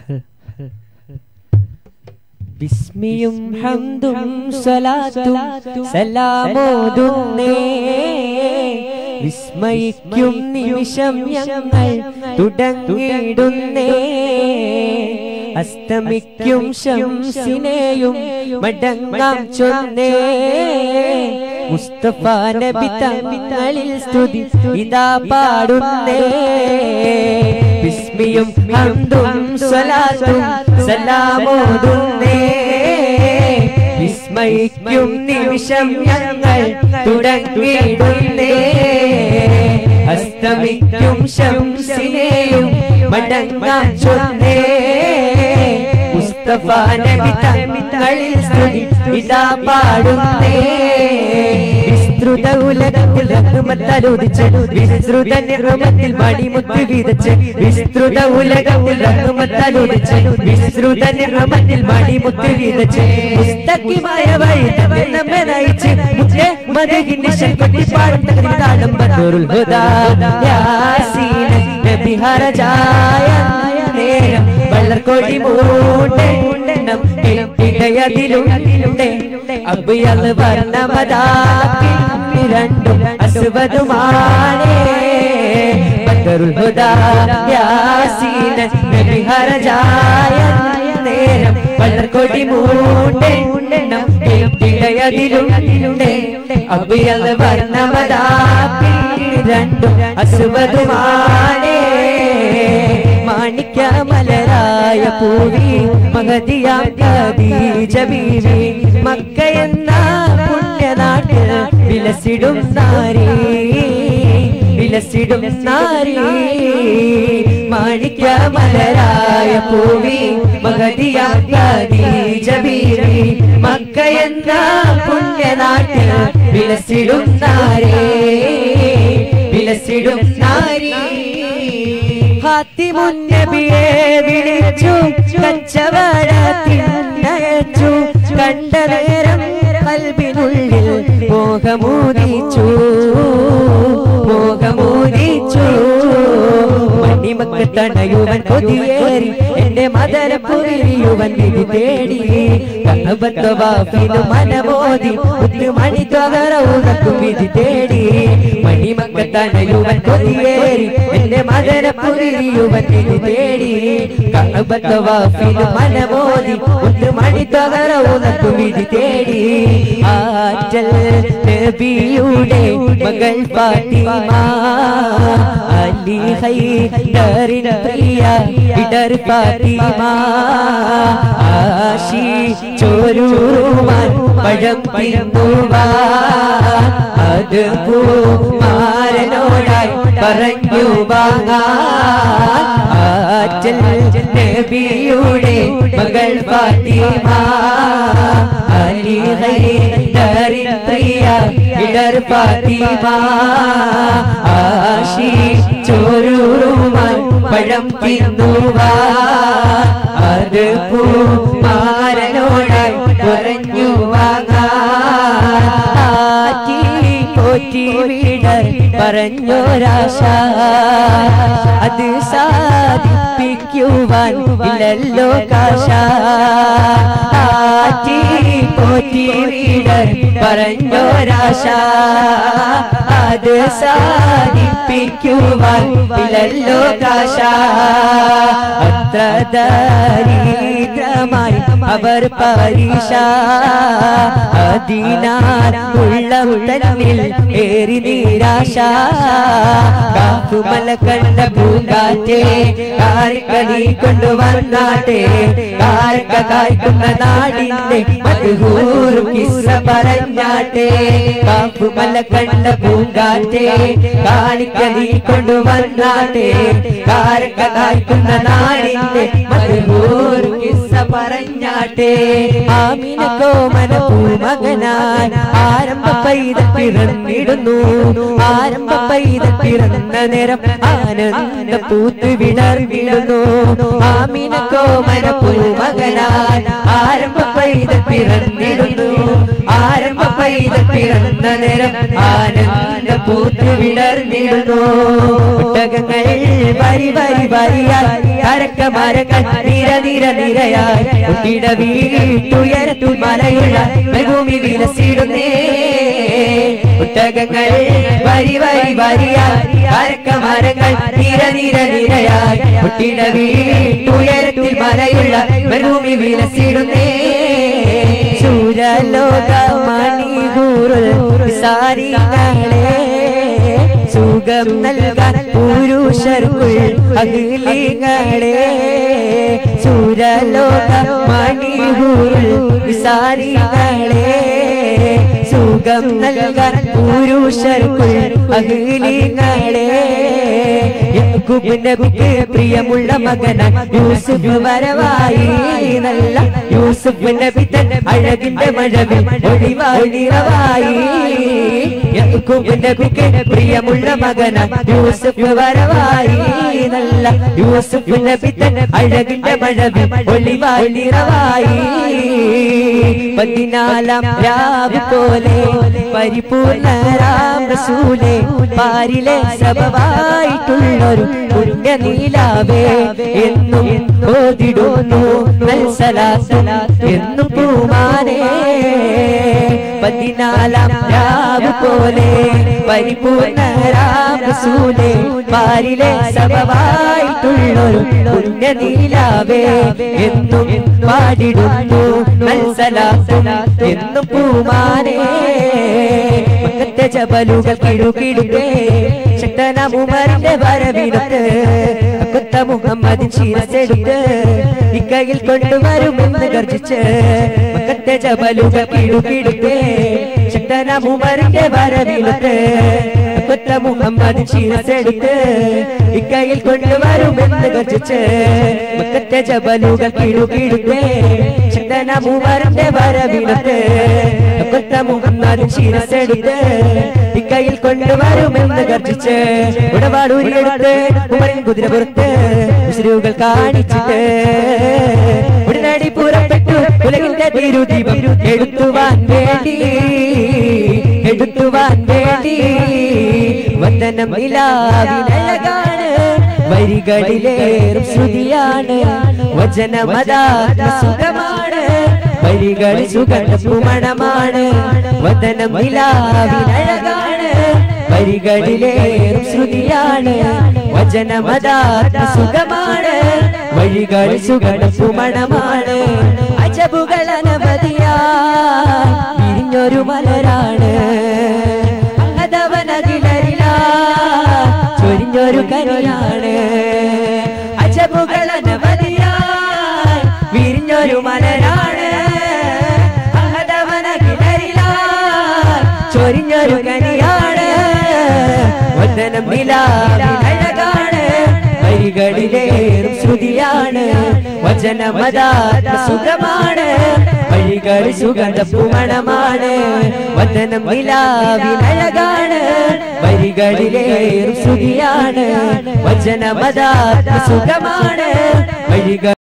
ബിസ്മിയും ഹംദും സ്വലാത്തും സലാമോതുന്നേ വിസ്മയിക്കും നിമിഷം ഞങ്ങൾ തുടങ്ങിടുന്നേ അസ്തമിക്കും ശംസിനെയും മടങ്ങാം ചൊന്നേ മുസ്തഫ നബി തങ്ങളിൽ സ്തുതി ഇതാ പാടുന്നേ ബിസ്മിയും ഹംദും സ്വലാത്തും സലാമോതുന്നേ വിസ്മയിക്കും നിമിഷം ഞങ്ങൾ തുടങ്ങിടുന്നേ അസ്തമിക്കും ശംസിനെയും മടങ്ങാം ചൊന്നേ മുസ്തഫ നബി തങ്ങളിൽ സ്തുതി ഇതാ പാടുന്നേ വിസ്തൃത ഉലകത്തിൽ റഹ്മത്തലുദിച്ച് വിസ്തൃത നിർമ്മത്തിൽ മണിമുത്ത് വിതച്ച് വിസ്തൃത ഉലകത്തിൽ റഹ്മത്തലുദിച്ച് വിസ്തൃത നിർമ്മത്തിൽ മണിമുത്ത് വിതച്ച് പുസ്തകിമായ വഴി തന്നെ നമ്മെ നയിച്ച് മുത്തേ മദഹിന്റെ ശൽപ്പട്ടി പാടുന്ന താളം ബദറുൽ ഹുദാ യാസീൻ നബി ഹറജായ നേരം വള്ളർക്കോടി മൂട്ടെ ഇടയതിലുണ്ട് അബ്ബിയൽ വർണ്ണമതാക്കി രണ്ടും അസുവതുമാണേ ബദറുൽ ഹുദാ യാസീൻ നബി ഹറജായ നേരം വള്ളർക്കോടി മൂട്ടെ ഇടയതിലുണ്ട് അബ്ബിയൽ വർണ്ണമതാക്കി രണ്ടും അസുവതുമാണേ മാണിക്യമലരായ പൂവി മഹതിയാം ഖദീജ ബീവി മക്ക എന്ന പുണ്യനാട്ടിൽ വിലസിടും നാരി വിലസിടും നാരി മാണിക്യമലരായ പൂവി മഹതിയാം ഖദീജ ബീവി മക്ക എന്ന പുണ്യനാട്ടിൽ വിലസിടും നാരേ വിലസിടും നാരി ഹാത്തിമുന്നബിയെ വിളിച്ചു കച്ചവടത്തിനയച്ചു കണ്ട നേരം കൽബിനുള്ളിൽ മോഹമൂതിച്ചു മോഹമൂതിച്ചു മണിമക്ക് തണയുവൻ കൊതിയേറി എന്റെ മദരപ്പുരിയുവൻ വിധി തേടി കഹബത്തവാഫിനു മനമോതി മുത്ത് മണി ത്വകറവുകൾക്കു വിധി തേടി മണിമക്ക് തണയുവൻ കൊതിയേറി എന്റെ മദരപ്പുരിയുവൻ വിധി തേടി കഹബത്തവാഫിനു മനമോതി മുത്ത് മണി ത്വകറവുകൾക്കു വിധി തേടി ആറ്റൽ നബിയുടെ മകൾ ഫാത്തിമ അലി ഹൈദറിൻ പ്രിയ ഇടർ ഫാത്തിമ ആശി ചോരൂമാൻ പഴം തിന്നുവാൻ അത് പൂമാരനോടായി പറഞ്ഞു വാങ്ങാൻ ആറ്റൽ നബിയുടെ മകൾ ഫാത്തിമ അലി ഹൈദറിൻ പ്രിയ ഇടർ ഫാത്തിമ ആശി ചോരൂറുമാൻ പഴം തിന്നുവാൻ അത് പൂമാരനോടായി പറഞ്ഞു വാങ്ങാൻ ആറ്റി പോറ്റി വീടർ പറഞ്ഞൊരാശ അത് സാധിപ്പിക്കുവാൻ ഇല്ലല്ലോ കാശ ആറ്റി പോറ്റി വീടർ പറഞ്ഞൊരാശ അത് സാധിപ്പിക്കുവാൻ ഇല്ലല്ലോ കാശ അത്ര ദരിദ്രമായി അവർ പരീക്ഷ അതിനാൽ ഉള്ള തന്നിൽ ഏറി നിരാശ കാത്തുമല കണ്ട പൂങ്കാറ്റേ കാരിക്കണി കൊണ്ടുവന്നാട്ടെ കാരക്ക കായ്ക്കുന്ന നാടിന്റെ മധുഹൂറും കിസ്സ പറഞ്ഞാട്ടെ കാപ്പുമല കണ്ട പൂങ്കാറ്റേ കാണിക്കണി കൊണ്ടുവന്നാട്ടെ കാരക്ക കായ്ക്കുന്ന നാടിന്റെ മധുഹൂറും കിസ്സ പറഞ്ഞാട്ടെ ആമിന കോമന പൂമകനാൻ ആരംഭ പൈത പിറന്നിടുന്നു ആരംഭ പൈത പിറന്ന നേരം ആനന്ദ പൂത്ത് വിടർന്നിടുന്നു ആമിന കോമന പൂമകനാൻ ആരംഭ പൈത പിറന്നിടുന്നു ആരംഭ പൈതൽ പിറന്ന നേരം ആനന്ദ പൂത്ത് വിടർന്നിടുന്നു ഒട്ടകങ്ങൾ വരി വരി വരിയായി കരക്ക മരങ്ങൾ നിര നിര നിരയായി കുട്ടിട വീട്ടുയരത്തു മലയുള്ള ഭൂമി വിലസിടുന്നേ ഒട്ടകങ്ങൾ വരി വരി വരിയായി കരക്ക മരങ്ങൾ നിര നിര നിരയായി കുട്ടിട വീട്ടുയരത്തിൽ മലയുള്ള ഭൂമി വിലസിടുന്നേ സൂര്യലോക മണികൂറുൽ സാരികളെ സുഖം നൽകാൻ പുരുഷർക്കുൾ അഖിലിങ്ങളെ സൂര്യലോക മണികൂറുൽ സാരികളെ സുഖം നൽകാൻ പുരുഷർക്കുൾ അഖിലിങ്ങളെ യാക്കൂബ് നബിക്ക് പ്രിയമുള്ള മകന യൂസുഫ് വരവായി നല്ല യൂസുഫ് നബി തൻ അഴകിന്റെ മഴവിൽ ഒളിവാളിറവായി യാക്കൂബ് നബിക്ക് പ്രിയമുള്ള മകന യൂസുഫ് വരവായി നല്ല യൂസുഫ് നബി തൻ അഴകിന്റെ മഴവിൽ ഒളിവാളിറവായി പതിനാലാം രാവ് പോലെ പരിപൂർണരാം റസൂലേ പാരിലെ സഭവായിട്ടുള്ളൊരു പുണ്യ നീലാവേ എന്നും ഓതിടുന്നു നൽസലാസല എന്നും പൂമാനേ പതിനാലാം രാവ് പോലെ പരിപൂർണരാം റസൂലേ പാരിലെ സഭവായിട്ടുള്ളൊരു പുണ്യ നീലാവേ എന്നും പാടിടുന്നു നൽസലാസും എന്നും പൂമാനേ മക്കത്തെ ജബലുകൾ കിടുകിടുകേ ശക്തനമുമറിന്റെ വരവിനത്ത് കൊത്ത മുഹമ്മദിൻ ശിരസെടുത്ത് ഇക്കയിൽ കൊണ്ടുവരുമെന്ന് ഗർജിച്ച് മക്കത്തെ ജബലുകൾ കിടുകിടുകേ ശക്തനമുമറിന്റെ വരവിനത്ത് കൊത്ത മുഹമ്മദിൻ ശിരസെടുത്ത് ഇക്കയിൽ കൊണ്ടുവരുമെന്ന് ഗർജിച്ച് മക്കത്തെ ജബലുകൾ കിടുകിടുകേ ശക്തനമുമറിന്റെ വരവിനത്ത് കൊത്ത മുഹമ്മദിൻ ശിരസെടുത്ത് ഇക്കയിൽ കൊണ്ടുവരുമെന്ന് ഗർജിച്ച് ഉടപാടൂരിയെടുത്ത് ഉമറിൻ കുതിരപുറത്ത് മുസ്ലിമുകൾ കാണിച്ചിട്ട് ഉടനടി പുറപ്പെട്ടു ഉലകിന്റെ തിരുദീപം എടുത്തുവാൻ വേണ്ടി എടുത്തുവാൻ വേണ്ടി വന്ദനം നിലാവിനഴകാണ് വരികളിലേറും ശ്രുതിയാണ് വചനമതാത്മ സുഖമാണ് വരികൾ സുഗന്ധ സുമണമാണ് വദനം നിലാവിനഴകാണ് വരികളിലേറും ശ്രുതിയാണ് വചനമതാത്മ സുഖമാണ് വഴികൾ സുഗന്ധ സുമണമാണ് അജബുകൾ അനവധിയാ പിരിഞ്ഞൊരു മലരാണ് അതവനതിലരില ചൊരിഞ്ഞൊരു കരയാണ് അജബുകൾ അനവധിയായി വിരിഞ്ഞൊരു മലരാണ് അഹദവനകിലരില ചൊരിഞ്ഞൊരു കനിയാണ് വന്ദനം നിലാവിനഴകാണ് വഴികളിലേറും ശ്രുതിയാണ് വചനമതാത്മ സുഖമാണ് വഴികൾ സുഗന്ധ പൂമണമാണ് വന്ദനം നിലാവിനഴകാണ് വഴികളിലേറും ശ്രുതിയാണ് വചനമതാത്മ സുഖമാണ് വഴികൾ